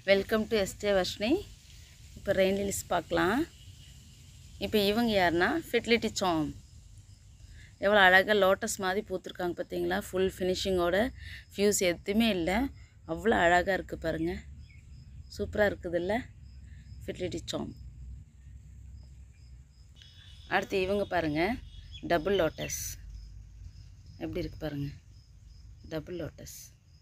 Welcome to yesterday Varshini இப்போ rain லிலிஸ் பார்க்கலாம் இப்போ இவங்க யாருன்னா ஃபெர்டிலிட்டி சாம் எவ்வளோ அழகாக லோட்டஸ் மாதிரி பூத்துருக்காங்க பார்த்தீங்களா ஃபுல் ஃபினிஷிங்கோட ஃபியூஸ் எதுவுமே இல்லை அவ்வளோ அழகாக இருக்குது பாருங்கள் சூப்பராக இருக்குதுல்ல ஃபெர்டிலிட்டி சாம் அடுத்து இவங்க பாருங்கள் டபுள் லோட்டஸ் எப்படி இருக்கு பாருங்கள் டபுள் லோட்டஸ்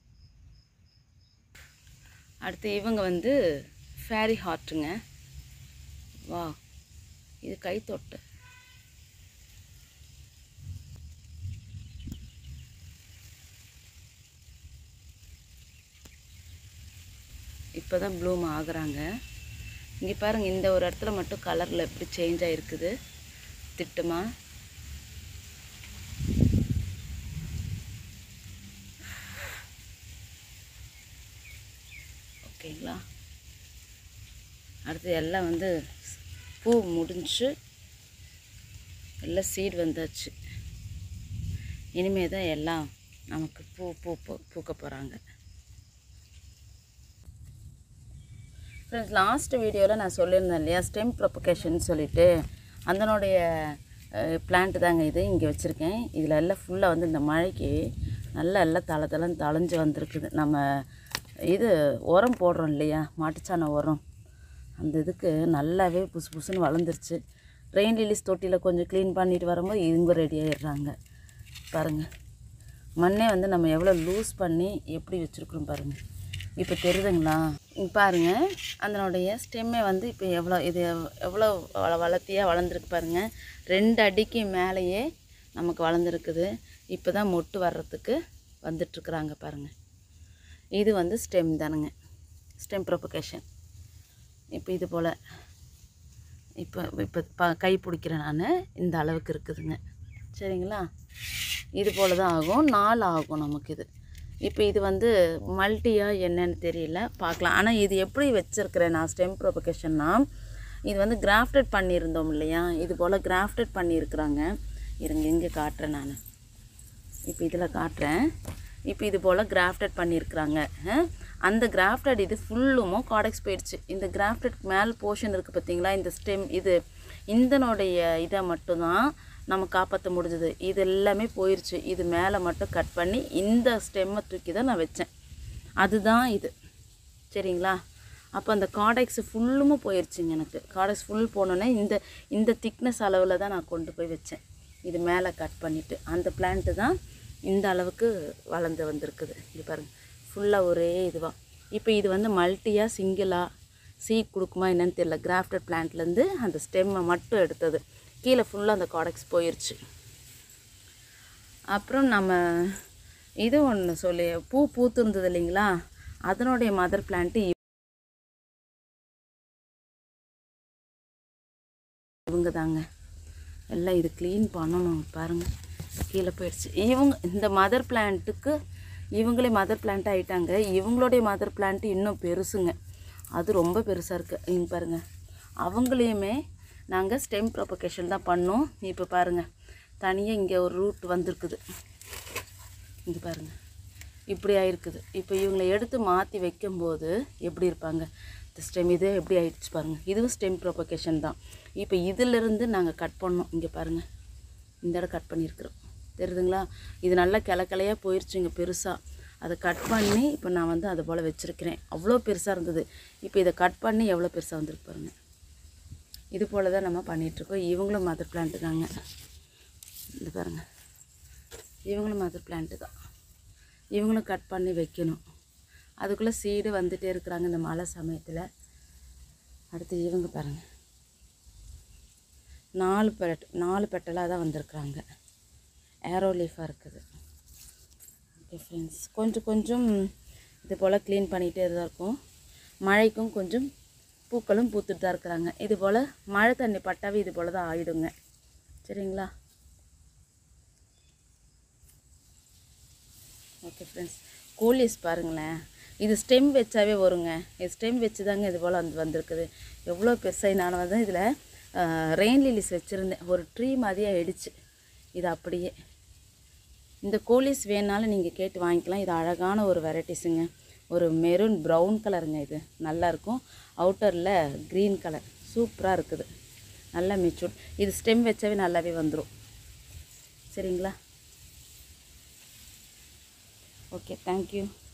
அடுத்து இவங்க வந்து ஃபேரி ஹார்ட்டுங்க வா இது கைத்தொட்டு இப்போ தான் ப்ளூம் ஆகுறாங்க இங்கே பாருங்கள் இந்த ஒரு இடத்துல மட்டும் கலரில் எப்படி சேஞ்ச் ஆகிருக்குது திட்டமா ஓகேங்களா அடுத்து எல்லாம் வந்து பூ முடிஞ்சு எல்லாம் சீடு வந்தாச்சு இனிமே தான் எல்லாம் நமக்கு பூ பூ பூ- பூக்க போகிறாங்க ஃப்ரெண்ட்ஸ் லாஸ்ட் வீடியோவில் நான் சொல்லியிருந்தேன் இல்லையா ஸ்டெம் ப்ரொபகேஷன் சொல்லிட்டு அதனுடைய பிளான்ட் தாங்க இது இங்கே வச்சுருக்கேன் இதில் எல்லாம் ஃபுல்லாக வந்து இந்த மழைக்கு நல்லா எல்லாம் தலை தலைன்னு தளைஞ்சு வந்திருக்குது நம்ம இது உரம் போடுறோம் இல்லையா மாட்டுச்சாண உரம் அந்த இதுக்கு நல்லாவே புசு புசுன்னு வளர்ந்துருச்சு ரெயின் லிலிஸ் தொட்டியில் கொஞ்சம் க்ளீன் பண்ணிட்டு வரும்போது இவங்க ரெடி ஆயிடுறாங்க பாருங்கள் மண்ணே வந்து நம்ம எவ்வளோ லூஸ் பண்ணி எப்படி வச்சுருக்குறோம் பாருங்கள் இப்போ தெரியுதுங்களா இங்க பாருங்க அதனுடைய ஸ்டெம்மே வந்து இப்போ எவ்வளோ இது எவ்- எவ்வளோ வள வளர்த்தியாக வளர்ந்துருக்கு பாருங்கள் ரெண்டு அடிக்கு மேலேயே நமக்கு வளர்ந்துருக்குது இப்போ தான் மொட்டு வர்றதுக்கு வந்துட்டுருக்குறாங்க பாருங்கள் இது வந்து ஸ்டெம் தானுங்க ஸ்டெம் ப்ரொபகேஷன் இப்போ இது போல் இப்போ இப்போ ப கை பிடிக்கிறேன் நான் இந்த அளவுக்கு இருக்குதுங்க சரிங்களா இது போல் தான் ஆகும் நாலு ஆகும் நமக்கு இது இப்போ இது வந்து மல்டியா என்னன்னு தெரியல பார்க்கலாம் ஆனால் இது எப்படி வச்சுருக்கிறேன் நான் ஸ்டெம் ப்ரொபகேஷன்னா இது வந்து கிராஃப்டட் பண்ணியிருந்தோம் இல்லையா இது போல் கிராஃப்டட் பண்ணியிருக்கிறாங்க இருங்க இங்கே காட்டுறேன் நான் இப்போ இதில் காட்டுறேன் இப்போ இது போல் கிராஃப்டட் பண்ணியிருக்கிறாங்க அஹ். அந்த கிராஃப்டட் இது ஃபுல்லுமோ காடெக்ஸ் போயிடுச்சு இந்த கிராஃப்டட் மேல் போர்ஷன் இருக்குது பார்த்தீங்களா இந்த ஸ்டெம் இது இந்தனுடைய இதை மட்டும்தான் நம்ம காப்பாற்ற முடிஞ்சது இது எல்லாமே போயிடுச்சு இது மேலே மட்டும் கட் பண்ணி இந்த ஸ்டெம்மை தூக்கி தான் நான் வச்சேன் அதுதான் இது சரிங்களா அப்போ அந்த காடெக்ஸ் ஃபுல்லுமே போயிடுச்சுங்க எனக்கு காடெக்ஸ் ஃபுல் போனோன்னே இந்த இந்த திக்னஸ் அளவில் தான் நான் கொண்டு போய் வச்சேன் இது மேலே கட் பண்ணிவிட்டு அந்த பிளான்ட்டு தான் இந்த அளவுக்கு வளர்ந்து வந்திருக்குது இது பாருங்கள் ஃபுல்லாக ஒரே இதுவாக இப்போ இது வந்து மல்டியாக சிங்கிளாக சீட் கொடுக்குமா என்னன்னு தெரியல கிராஃப்டட் பிளான்ட்லேருந்து அந்த ஸ்டெம்மை மட்டும் எடுத்தது கீழே ஃபுல்லாக அந்த காடெக்ஸ் போயிடுச்சு அப்புறம் நம்ம இது ஒன்று சொல்லி பூ பூத்துருந்தது இல்லைங்களா அதனுடைய மதர் பிளான்ட்டு இவங்க தாங்க எல்லாம் இது க்ளீன் பண்ணணும் பாருங்கள் கீழே போயிடுச்சு இவங்க இந்த மதர் பிளான்ட்டுக்கு இவங்களே மதர் பிளான்ட் ஆகிட்டாங்க இவங்களுடைய மதர் பிளான்ட் இன்னும் பெருசுங்க அது ரொம்ப பெருசாக இருக்குது இங்க பாருங்கள் அவங்களையுமே நாங்கள் ஸ்டெம் ப்ரொபகேஷன் தான் பண்ணோம் இப்போ பாருங்கள் தனியாக இங்கே ஒரு ரூட் வந்திருக்குது இங்கே பாருங்கள் இப்படி ஆயிருக்குது இப்போ இவங்களை எடுத்து மாற்றி வைக்கும்போது எப்படி இருப்பாங்க இந்த ஸ்டெம் இது எப்படி ஆயிடுச்சு பாருங்கள் இதுவும் ஸ்டெம் ப்ரொபகேஷன் தான் இப்போ இதிலிருந்து நாங்கள் கட் பண்ணோம் இங்கே பாருங்கள் இந்த இடம் கட் பண்ணியிருக்கிறோம் தெரியுதுங்களா இது நல்லா கிளக்கிளையாக போயிடுச்சுங்க பெருசாக அதை கட் பண்ணி இப்போ நான் வந்து அதை போல் வச்சுருக்கிறேன் அவ்வளோ பெருசாக இருந்தது இப்போ இதை கட் பண்ணி எவ்வளோ பெருசாக வந்திருக்கு பாருங்கள் இது போல் தான் நம்ம பண்ணிகிட்ருக்கோம் இவங்களும் மதர் பிளான்ட்டு தாங்க இது பாருங்கள் இவங்களும் மதர் பிளான்ட்டு தான் இவங்களும் கட் பண்ணி வைக்கணும் அதுக்குள்ளே சீடு வந்துட்டே இருக்கிறாங்க இந்த மழை சமயத்தில் அடுத்து இவங்க பாருங்கள் நாலு பெட் நாலு பெட்டலாக தான் வந்திருக்குறாங்க ஏரோ லீஃபாக இருக்குது ஓகே ஃப்ரெண்ட்ஸ் கொஞ்சம் கொஞ்சம் இது போல் க்ளீன் பண்ணிகிட்டே தான் இருக்கும் மழைக்கும் கொஞ்சம் பூக்களும் பூத்துட்டு தான் இருக்கிறாங்க இது போல் மழை தண்ணி பட்டாவே இது போல் தான் ஆயிடுங்க சரிங்களா ஓகே ஃப்ரெண்ட்ஸ் கோலிஸ் பாருங்களேன் இது ஸ்டெம் வச்சாவே வருங்க இது ஸ்டெம் வச்சு தாங்க இது போல் வந்து வந்திருக்குது எவ்வளோ பெருசாக நான் வந்து இதில் ரெயின் லிலிஸ் வச்சுருந்தேன் ஒரு ட்ரீ மாதிரியே ஆயிடுச்சு இது அப்படியே இந்த கோலிஸ் வேணாலும் நீங்கள் கேட்டு வாங்கிக்கலாம் இது அழகான ஒரு வெரைட்டிஸுங்க ஒரு மெரூன் ப்ரௌன் கலருங்க இது நல்லாயிருக்கும் அவுட்டரில் க்ரீன் கலர் சூப்பராக இருக்குது நல்லா மெச்சூர் இது ஸ்டெம் வச்சாவே நல்லாவே வந்துடும் சரிங்களா ஓகே தேங்க்யூ